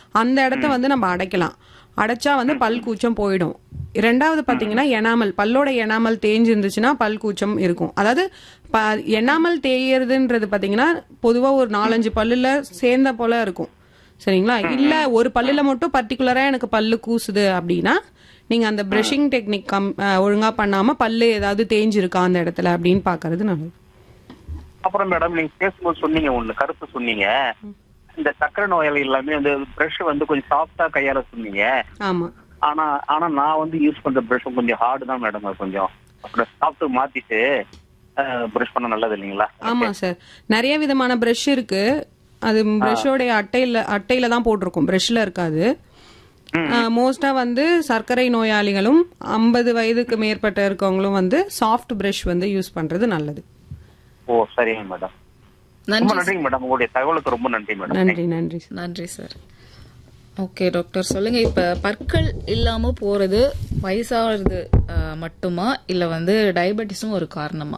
அந்த இடத்த வந்து நம்ம அடைக்கலாம் அடைச்சா வந்து பல் கூச்சம் போயிடும் ரெண்டாவது பாத்தீங்கன்னா எனாமல் பல்லோட எனாமல் தேஞ்சு இருந்துச்சுன்னா பல் கூச்சம் இருக்கும் அதாவது ப எனாமல் தேயறதுன்றது பாத்தீங்கன்னா பொதுவா ஒரு நாலஞ்சு பல்லுல சேர்ந்த போல இருக்கும் சரிங்களா இல்ல ஒரு பல்லுல மட்டும் பர்டிகுலரா எனக்கு பல்லு கூசுது அப்படின்னா நீங்க அந்த பிரஷிங் டெக்னிக் கம் அஹ், ஒழுங்கா பண்ணாம பல்லு ஏதாவது தேஞ்சிருக்கா அந்த இடத்துல அப்படின்னு பாக்குறது நல்லது அப்புறம் மேடம் நீங்க பேசும்போது சொன்னீங்க ஒண்ணு கருத்து சொன்னீங்க இந்த சக்கரை நோயாளி எல்லாமே வந்து பிரஷ் வந்து கொஞ்சம் சாஃப்டா கையால சொன்னீங்க ஆமா ஆனா ஆனா நான் வந்து யூஸ் பண்ற பிரஷ் கொஞ்சம் ஹார்டு தான் மேடம் அது கொஞ்சம் அப்புறம் சாஃப்ட் மாத்திட்டு பிரஷ் பண்ண நல்லது இல்லைங்களா ஆமா சார் நிறைய விதமான பிரஷ் இருக்கு அது பிரஷோடைய அட்டையில அட்டையில தான் போட்டிருக்கும் பிரஷ்ல இருக்காது மோஸ்டா வந்து சர்க்கரை நோயாளிகளும் ஐம்பது வயதுக்கு மேற்பட்ட இருக்கவங்களும் வந்து சாஃப்ட் பிரஷ் வந்து யூஸ் பண்றது நல்லது ஓ சரிங்க மேடம் ரொம்ப நன்றிங்க மேடம் உங்களுடைய தகவலுக்கு ரொம்ப நன்றி மேடம் நன்றி நன்றி சார். நன்றி சார் ஓகே டாக்டர் சொல்லுங்க இப்ப பற்கள் இல்லாம போறது வயசாகிறது அஹ், மட்டுமா இல்ல வந்து டயபெட்டிஸும் ஒரு காரணமா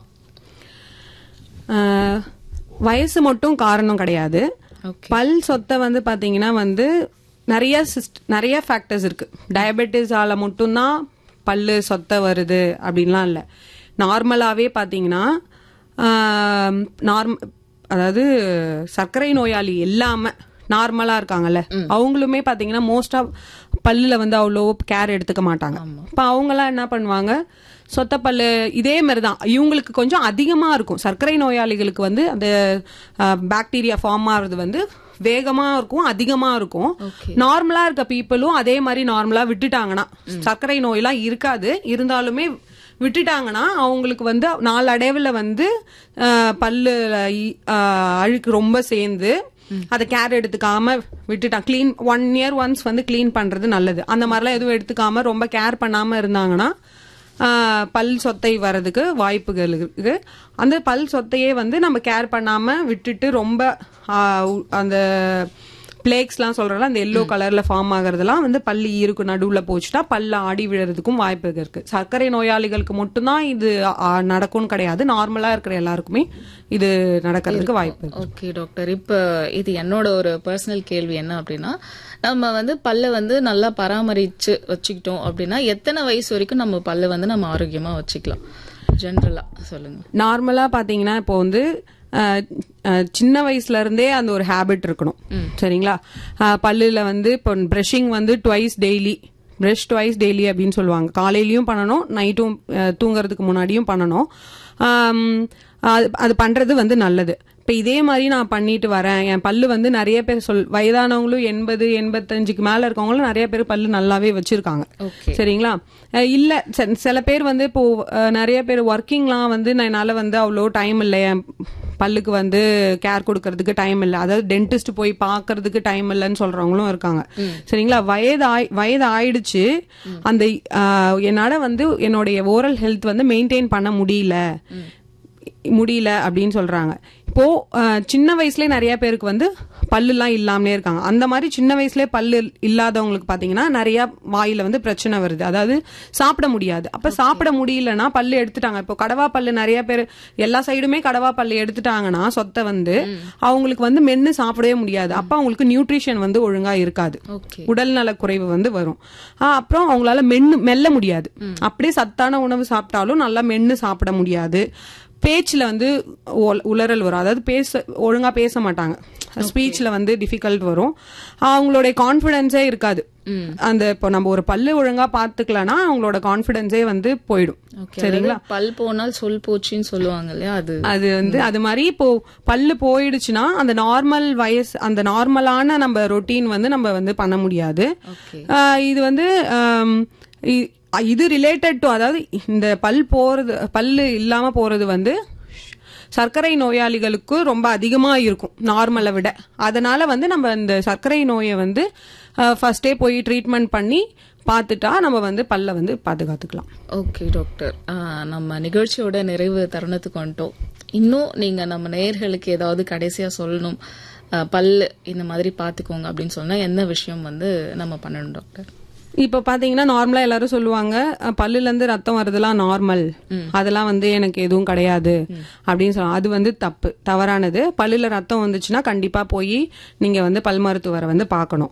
ஆஹ், வயசு மட்டும் காரணம் கிடையாது ஓகே பல் சொத்தை வந்து பாத்தீங்கன்னா வந்து நிறைய சிஸ்ட் நிறைய ஃபேக்டர்ஸ் இருக்கு டயபெட்டிஸால மட்டும்தான் பல்லு சொத்தை வருது அப்படின்லாம் இல்லை நார்மலாவே பாத்தீங்கன்னா நார்ம் அதாவது சர்க்கரை நோயாளி இல்லாம நார்மலா இருக்காங்கல்ல அவங்களுமே பாத்தீங்கன்னா மோஸ்டா பல்லுல வந்து அவ்வளோ கேர் எடுத்துக்க மாட்டாங்க இப்ப அவங்கலாம் என்ன பண்ணுவாங்க சொத்த பல்லு இதே மாதிரி தான் இவங்களுக்கு கொஞ்சம் அதிகமா இருக்கும் சர்க்கரை நோயாளிகளுக்கு வந்து அந்த பாக்டீரியா ஃபார்ம் ஆகுறது வந்து வேகமா இருக்கும் அதிகமா இருக்கும் நார்மலா இருக்க பீப்புளும் அதே மாதிரி நார்மலா விட்டுட்டாங்கன்னா சர்க்கரை நோயெல்லாம் இருக்காது இருந்தாலுமே விட்டுட்டாங்கன்னா அவங்களுக்கு வந்து நாளடைவுல வந்து அஹ், பல்லு இ- அஹ், அழுக்கு ரொம்ப சேர்ந்து அதை கேர் எடுத்துக்காம விட்டுட்டான் க்ளீன் ஒன் இயர் ஒன்ஸ் வந்து க்ளீன் பண்றது நல்லது அந்த மாதிரிலாம் எதுவும் எடுத்துக்காம ரொம்ப கேர் பண்ணாம இருந்தாங்கன்னா ஆஹ், பல் சொத்தை வர்றதுக்கு வாய்ப்புகள் இருக்கு அந்த பல் சொத்தையே வந்து நம்ம கேர் பண்ணாம விட்டுட்டு ரொம்ப ஆஹ், உ- அந்த பிளேக்ஸ்லாம் சொல்றோம்ல அந்த எல்லோ கலர்ல ஃபார்ம் ஆகுறதெல்லாம் வந்து பல்லு ஈருக்கு நடுவுல போச்சுட்டா பல்ல ஆடி விழுறதுக்கும் வாய்ப்பு இருக்கு சர்க்கரை நோயாளிகளுக்கு மட்டும்தான் இது ஆ, நடக்கும்னு கிடையாது நார்மலா இருக்கிற எல்லாருக்குமே இது நடக்கிறதுக்கு வாய்ப்பு இருக்கு ஓகே டாக்டர் இப்ப இது என்னோட ஒரு பர்சனல் கேள்வி என்ன அப்படின்னா நம்ம வந்து பல்ல வந்து நல்லா பராமரிச்சு வச்சுக்கிட்டோம் அப்படின்னா எத்தனை வயசு வரைக்கும் நம்ம பல்ல வந்து நம்ம ஆரோக்கியமா வச்சுக்கலாம் ஜென்ரலா சொல்லுங்க நார்மலா பாத்தீங்கன்னா இப்போ வந்து அஹ், அஹ், சின்ன வயசுல இருந்தே அந்த ஒரு ஹேபிட் இருக்கணும் சரிங்களா அஹ், பல்லுல வந்து இப்போ பிரஷிங் வந்து twice daily brush twice daily அப்படின்னு சொல்லுவாங்க காலையிலயும் பண்ணணும் நைட்டும் தூங்குறதுக்கு முன்னாடியும் பண்ணணும் ஆம், அது அது பண்றது வந்து நல்லது இப்ப இதே மாதிரி நான் பண்ணிட்டு வரேன் என் பல்லு வந்து நிறைய பேர் சொல் வயதானவங்களும் எண்பது எண்பத்தஞ்சுக்கு மேல இருக்கவங்களும் நிறைய பேர் பல்லு நல்லாவே வச்சிருக்காங்க ஓகே சரிங்களா அஹ் இல்ல சில- சில பேர் வந்து இப்போ அஹ், நிறைய பேர் ஒர்க்கிங்லாம் வந்து நான் என்னால வந்து அவ்வளோ டைம் இல்லை என் பல்லுக்கு வந்து கேர் கொடுக்கறதுக்கு டைம் இல்லை அதாவது டென்டிஸ்ட் போய் பார்க்கறதுக்கு டைம் இல்லைன்னு சொல்றவங்களும் இருக்காங்க சரிங்களா வயது ஆய் வயது ஆயிடுச்சு அந்த அஹ், என்னால வந்து என்னுடைய ஓரல் ஹெல்த் வந்து மெயின்டைன் பண்ண முடியல முடியல அப்படின்னு சொல்றாங்க இப்போ அஹ், சின்ன வயசுலயே நிறைய பேருக்கு வந்து பல்லுலாம் இல்லாமலே இருக்காங்க அந்த மாதிரி சின்ன வயசுலயே பல்லு இல்லாதவங்களுக்கு பாத்தீங்கன்னா நிறைய வாயில வந்து பிரச்சனை வருது அதாவது சாப்பிட முடியாது அப்ப சாப்பிட முடியலன்னா பல்லு எடுத்துட்டாங்க இப்போ கடவா பல்லு நிறைய பேர் எல்லா சைடுமே கடவா பல்லு எடுத்துட்டாங்கன்னா சொத்தை வந்து அவங்களுக்கு வந்து மென்னு சாப்பிடவே முடியாது அப்ப அவங்களுக்கு நியூட்ரிஷன் வந்து ஒழுங்கா இருக்காது ஓகே உடல் நல குறைவு வந்து வரும் ஆஹ் அப்புறம் அவங்களால மென்னு மெல்ல முடியாது அப்படியே சத்தான உணவு சாப்பிட்டாலும் நல்லா மென்னு சாப்பிட முடியாது பேச்சுல வந்து உல- உளறல் வரும் அதாவது பேச ஒழுங்கா பேச மாட்டாங்க ஸ்பீச்ல வந்து டிஃபிகல்ட் வரும் அவங்களுடைய கான்ஃபிடென்ஸே இருக்காது அந்த இப்போ நம்ம ஒரு பல்லு ஒழுங்கா பாத்துக்கலன்னா அவங்களோட கான்ஃபிடென்ஸே வந்து போயிடும் ஓகே சரிங்களா பல் போனால் சொல் போச்சுன்னு சொல்லுவாங்க இல்லையா அது அது வந்து அது மாதிரி இப்போ பல்லு போயிடுச்சுன்னா அந்த நார்மல் வயசு அந்த நார்மலான நம்ம ரொட்டீன் வந்து நம்ம வந்து பண்ண முடியாது ஓகே ஆஹ் இது வந்து ஆம், இ- இது ரிலேட்டட் டு அதாவது இந்த பல் போறது பல்லு இல்லாம போறது வந்து சர்க்கரை நோயாளிகளுக்கு ரொம்ப அதிகமா இருக்கும் நார்மலை விட அதனால வந்து நம்ம இந்த சர்க்கரை நோயை வந்து ஃபர்ஸ்டே போய் ட்ரீட்மெண்ட் பண்ணி பார்த்துட்டா நம்ம வந்து பல்ல வந்து பாதுகாத்துக்கலாம் ஓகே டாக்டர் ஆஹ் நம்ம நிகழ்ச்சியோட நிறைவு தருணத்துக்கு வந்துட்டோம் இன்னும் நீங்க நம்ம நேயர்களுக்கு ஏதாவது கடைசியா சொல்லணும் ஆஹ் பல்லு இந்த மாதிரி பாத்துக்கோங்க அப்படின்னு சொன்னா என்ன விஷயம் வந்து நம்ம பண்ணணும் டாக்டர் இப்ப பாத்தீங்கன்னா நார்மலா எல்லாரும் சொல்லுவாங்க அஹ், பல்லுல இருந்து ரத்தம் வருதுலாம் நார்மல் அதெல்லாம் வந்து எனக்கு எதுவும் கிடையாது அப்படின்னு சொல்லுவாங்க அது வந்து தப்பு தவறானது பல்லுல ரத்தம் வந்துச்சுன்னா கண்டிப்பா போய் நீங்க வந்து பல் மருத்துவரை வந்து பார்க்கணும்